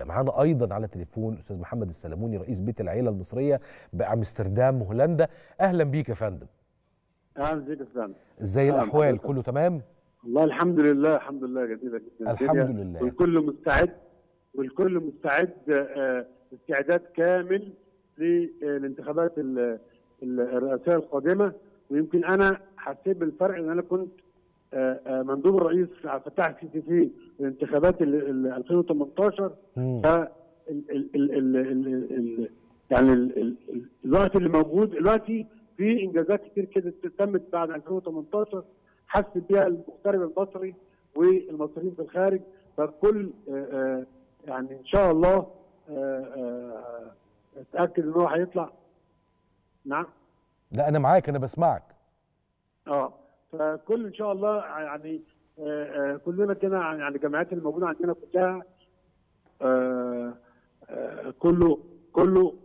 معانا ايضا على تليفون الاستاذ محمد السلموني رئيس بيت العيله المصريه بامستردام هولندا اهلا بيك يا فندم اهلا بيك يا فندم ازاي أهلاً الاحوال بحضرتك. كله تمام والله الحمد لله الحمد لله جميله جدا الحمد الدنيا لله. والكل مستعد والكل مستعد آه، استعداد كامل للانتخابات ال- ال- الرئاسيه القادمه ويمكن انا حسيت بالفرق ان انا كنت آه، آه، مندوب الرئيس عبد الفتاح السيسي في الانتخابات ال- ال- 2018 مم. ف ال- ال- ال- ال- ال- ال- يعني ال- ال- ال- الوقت اللي موجود دلوقتي في انجازات كتير كده تمت بعد 2018 حس بيها المغترب المصري والمصريين في الخارج فالكل آه، آه، يعني ان شاء الله آه، آه، اتاكد ان هو هيطلع نعم لا انا معاك انا بسمعك اه فكل ان شاء الله يعني آه، آه، كلنا كده يعني الجامعات اللي موجوده عندنا كلها آه، آه، كله كله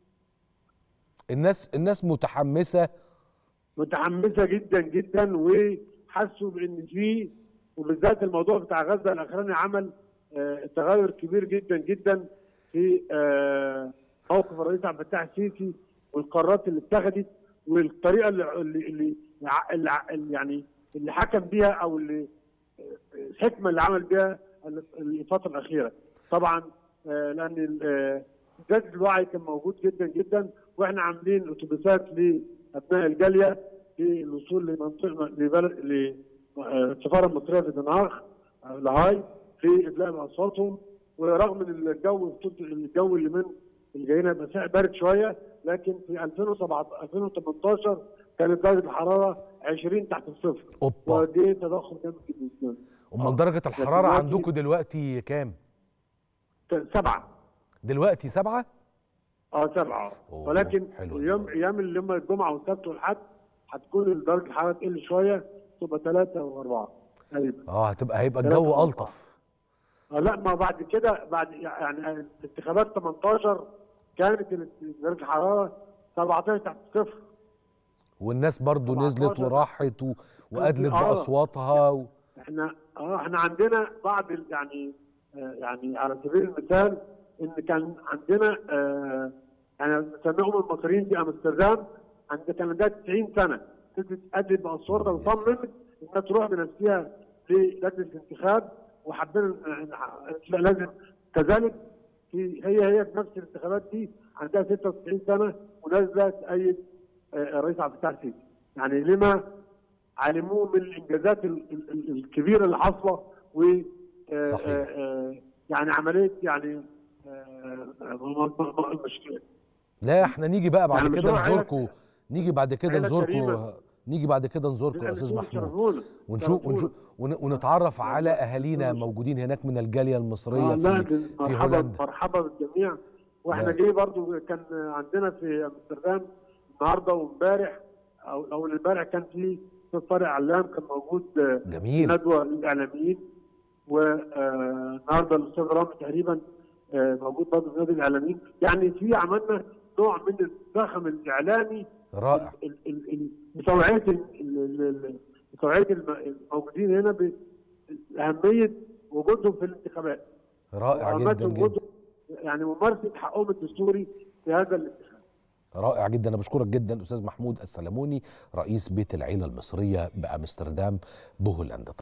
الناس الناس متحمسه متحمسه جدا جدا وحسوا بان في وبالذات الموضوع بتاع غزه الاخراني عمل آه، تغير كبير جدا جدا في آه، موقف الرئيس عبد الفتاح السيسي والقرارات اللي اتخذت والطريقه اللي اللي, اللي, اللي, اللي يعني اللي حكم بيها او اللي الحكمه اللي عمل بيها الفتره الاخيره طبعا آه، لان آه، زاد الوعي كان موجود جدا جدا واحنا عاملين اتوبيسات لابناء الجاليه في الوصول لمنطقه لبلد للسفاره المصريه في دنهاغ آه، لاهاي في ادلاء اصواتهم ورغم ان الجو الجو اللي من اللي جايين هيبقى ساعة بارد شويه لكن في 2017 2018 كانت درجه الحراره 20 تحت الصفر اوبا ودي تضخم جامد جدا امال درجه الحراره دلوقتي- عندكم دلوقتي كام سبعه دلوقتي سبعة اه سبعه أوه، ولكن حلو دي. يوم ايام اللي هم الجمعه والسبت والحد هتكون درجه الحراره تقل شويه تبقى ثلاثه واربعه تقريبا اه هتبقى هيبقى ثلاثة الجو وأربعة. الطف آه لا ما بعد كده بعد يعني الانتخابات 18 كانت ال- درجه الحراره 17 تحت الصفر والناس برضو 17 نزلت وراحت و... وادلت آه. باصواتها و... احنا اه احنا عندنا بعض ال- يعني آه يعني على سبيل المثال ان كان عندنا آه يعني بنسميهم المصريين في امستردام عند كان عندها 90 سنه تأدي باصواتها وصممت انها تروح بنفسها للجنه الانتخاب وحبينا إن- إن- لازم كذلك في هي هي في نفس الانتخابات دي عندها 96 سنه ونازله تأيد آه، الرئيس عبد الفتاح السيسي يعني لما علموه من الانجازات ال- ال- ال- الكبيره اللي حاصله و آه، صحيح. آه، آه، يعني عمليه يعني آه، م- م- م- مش لا احنا نيجي بقى بعد يعني كده بتوع عيلة- نزوركم نيجي بعد كده عيلة نزوركم كريمة. نيجي بعد كده نزوركم يا استاذ محمود شرفونا ونشوف شرفونا. ونشوف ون- ونتعرف على والله. اهالينا موجودين هناك من الجاليه المصريه آه، لا، في دي في مرحبا هولندا مرحبا بالجميع واحنا لا. جاي برضو كان عندنا في امستردام النهارده وامبارح او او امبارح كان في استاذ طارق علام كان موجود آه، جميل ندوه للاعلاميين والنهارده الاستاذ رامي تقريبا آه، موجود برضه في نادي الاعلاميين يعني في عملنا نوع من الزخم الاعلامي رائع ال- ال- ال- بتوعيه ال- ال- ال- بتوعيه الم- الموجودين هنا باهميه وجودهم في الانتخابات رائع وأهمية جدا جدا وجودهم يعني ممارسه حقهم الدستوري في هذا الانتخاب رائع جدا انا بشكرك جدا استاذ محمود السلموني رئيس بيت العيله المصريه بامستردام بهولندا